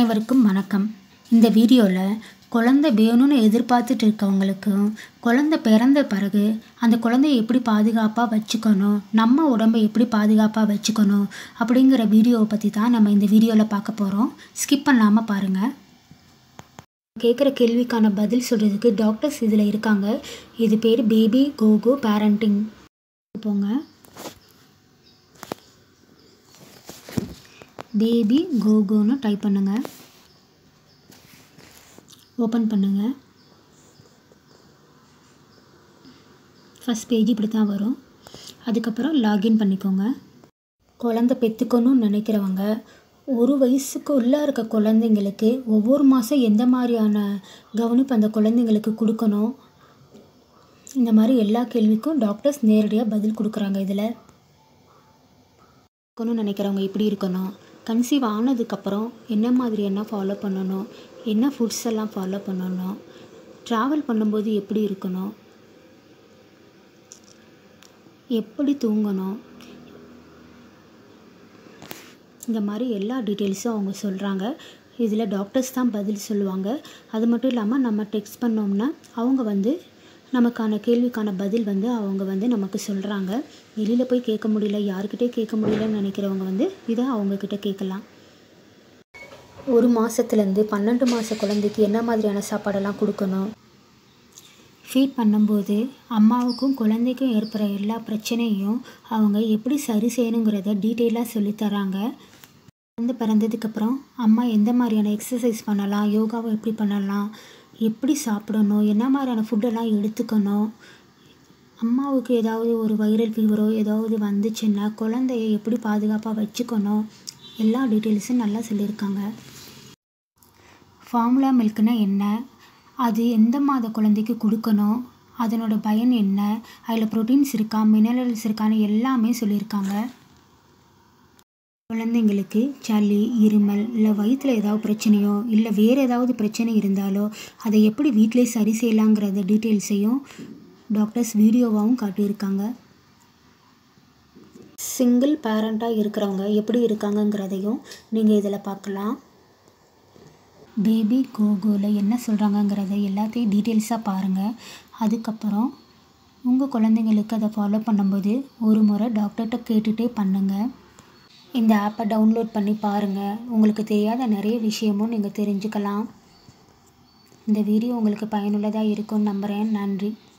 அனைவருக்கும் வணக்கம் இந்த வீடியோவில் குழந்தை வேணும்னு எதிர்பார்த்துட்டு இருக்கவங்களுக்கும் குழந்தை பிறந்த பிறகு அந்த குழந்தைய எப்படி பாதுகாப்பாக வச்சுக்கணும் நம்ம உடம்பை எப்படி பாதுகாப்பாக வச்சுக்கணும் அப்படிங்கிற வீடியோவை பற்றி தான் நம்ம இந்த வீடியோவில் பார்க்க போகிறோம் ஸ்கிப் பண்ணாமல் பாருங்கள் கேட்குற கேள்விக்கான பதில் சொல்கிறதுக்கு டாக்டர்ஸ் இதில் இருக்காங்க இது பேர் பேபி கோகோ பேரண்டிங் போங்க பேபி கோகோன்னு டைப் பண்ணுங்கள் ஓப்பன் பண்ணுங்கள் ஃபஸ்ட் பேஜ் இப்படி தான் வரும் அதுக்கப்புறம் லாகின் பண்ணிக்கோங்க குழந்தை பெற்றுக்கணும்னு நினைக்கிறவங்க ஒரு வயசுக்கு உள்ளே இருக்க குழந்தைங்களுக்கு ஒவ்வொரு மாதம் எந்த மாதிரியான கவனிப்பு அந்த குழந்தைங்களுக்கு கொடுக்கணும் இந்த மாதிரி எல்லா கேள்விக்கும் டாக்டர்ஸ் நேரடியாக பதில் கொடுக்குறாங்க இதில் இருக்கணும்னு நினைக்கிறவங்க எப்படி இருக்கணும் கன்சீவ் ஆனதுக்கப்புறம் என்ன மாதிரி என்ன ஃபாலோ பண்ணணும் என்ன ஃபுட்ஸ் எல்லாம் ஃபாலோ பண்ணணும் ட்ராவல் பண்ணும்போது எப்படி இருக்கணும் எப்படி தூங்கணும் இந்த மாதிரி எல்லா டீட்டெயில்ஸும் அவங்க சொல்கிறாங்க இதில் டாக்டர்ஸ் தான் பதில் சொல்லுவாங்க அது மட்டும் இல்லாமல் நம்ம டெக்ஸ்ட் பண்ணோம்னா அவங்க வந்து நமக்கான கேள்விக்கான பதில் வந்து அவங்க வந்து நமக்கு சொல்கிறாங்க வெளியில் போய் கேட்க முடியல யாருக்கிட்டே கேட்க முடியலன்னு நினைக்கிறவங்க வந்து இதை அவங்கக்கிட்ட கேட்கலாம் ஒரு மாதத்துலேருந்து பன்னெண்டு மாத குழந்தைக்கு என்ன மாதிரியான சாப்பாடெல்லாம் கொடுக்கணும் ஃபீட் பண்ணும்போது அம்மாவுக்கும் குழந்தைக்கும் ஏற்படுற எல்லா பிரச்சனையும் அவங்க எப்படி சரி செய்யணுங்கிறத டீட்டெயிலாக சொல்லித்தராங்க குழந்தை பிறந்ததுக்கப்புறம் அம்மா எந்த மாதிரியான எக்ஸசைஸ் பண்ணலாம் யோகாவை எப்படி பண்ணலாம் எப்படி சாப்பிடணும் என்ன மாதிரியான ஃபுட்டெல்லாம் எடுத்துக்கணும் அம்மாவுக்கு ஏதாவது ஒரு வைரல் ஃபீவரோ ஏதாவது வந்துச்சுன்னா குழந்தைய எப்படி பாதுகாப்பாக வச்சுக்கணும் எல்லா டீட்டெயில்ஸும் நல்லா சொல்லியிருக்காங்க ஃபார்முலா மில்க்னா என்ன அது எந்த மாத குழந்தைக்கு கொடுக்கணும் அதனோட பயன் என்ன அதில் ப்ரோட்டீன்ஸ் இருக்கா மினரல்ஸ் இருக்கான்னு எல்லாமே சொல்லியிருக்காங்க குழந்தைங்களுக்கு சளி இருமல் இல்லை வயிற்றில் ஏதாவது பிரச்சனையோ இல்லை வேறு ஏதாவது பிரச்சனை இருந்தாலோ அதை எப்படி வீட்டிலே சரி செய்யலாங்கிறத டீட்டெயில்ஸையும் டாக்டர்ஸ் வீடியோவாகவும் காட்டியிருக்காங்க சிங்கிள் பேரண்ட்டாக இருக்கிறவங்க எப்படி இருக்காங்கங்கிறதையும் நீங்கள் இதில் பார்க்கலாம் பேபி கோகோவில் என்ன சொல்கிறாங்கங்கிறத எல்லாத்தையும் டீட்டெயில்ஸாக பாருங்கள் அதுக்கப்புறம் உங்கள் குழந்தைங்களுக்கு அதை ஃபாலோ பண்ணும்போது ஒரு முறை டாக்டர்கிட்ட கேட்டுகிட்டே பண்ணுங்கள் இந்த ஆப்பை டவுன்லோட் பண்ணி பாருங்கள் உங்களுக்கு தெரியாத நிறைய விஷயமும் நீங்கள் தெரிஞ்சுக்கலாம் இந்த வீடியோ உங்களுக்கு பயனுள்ளதாக இருக்கும்னு நம்புகிறேன் நன்றி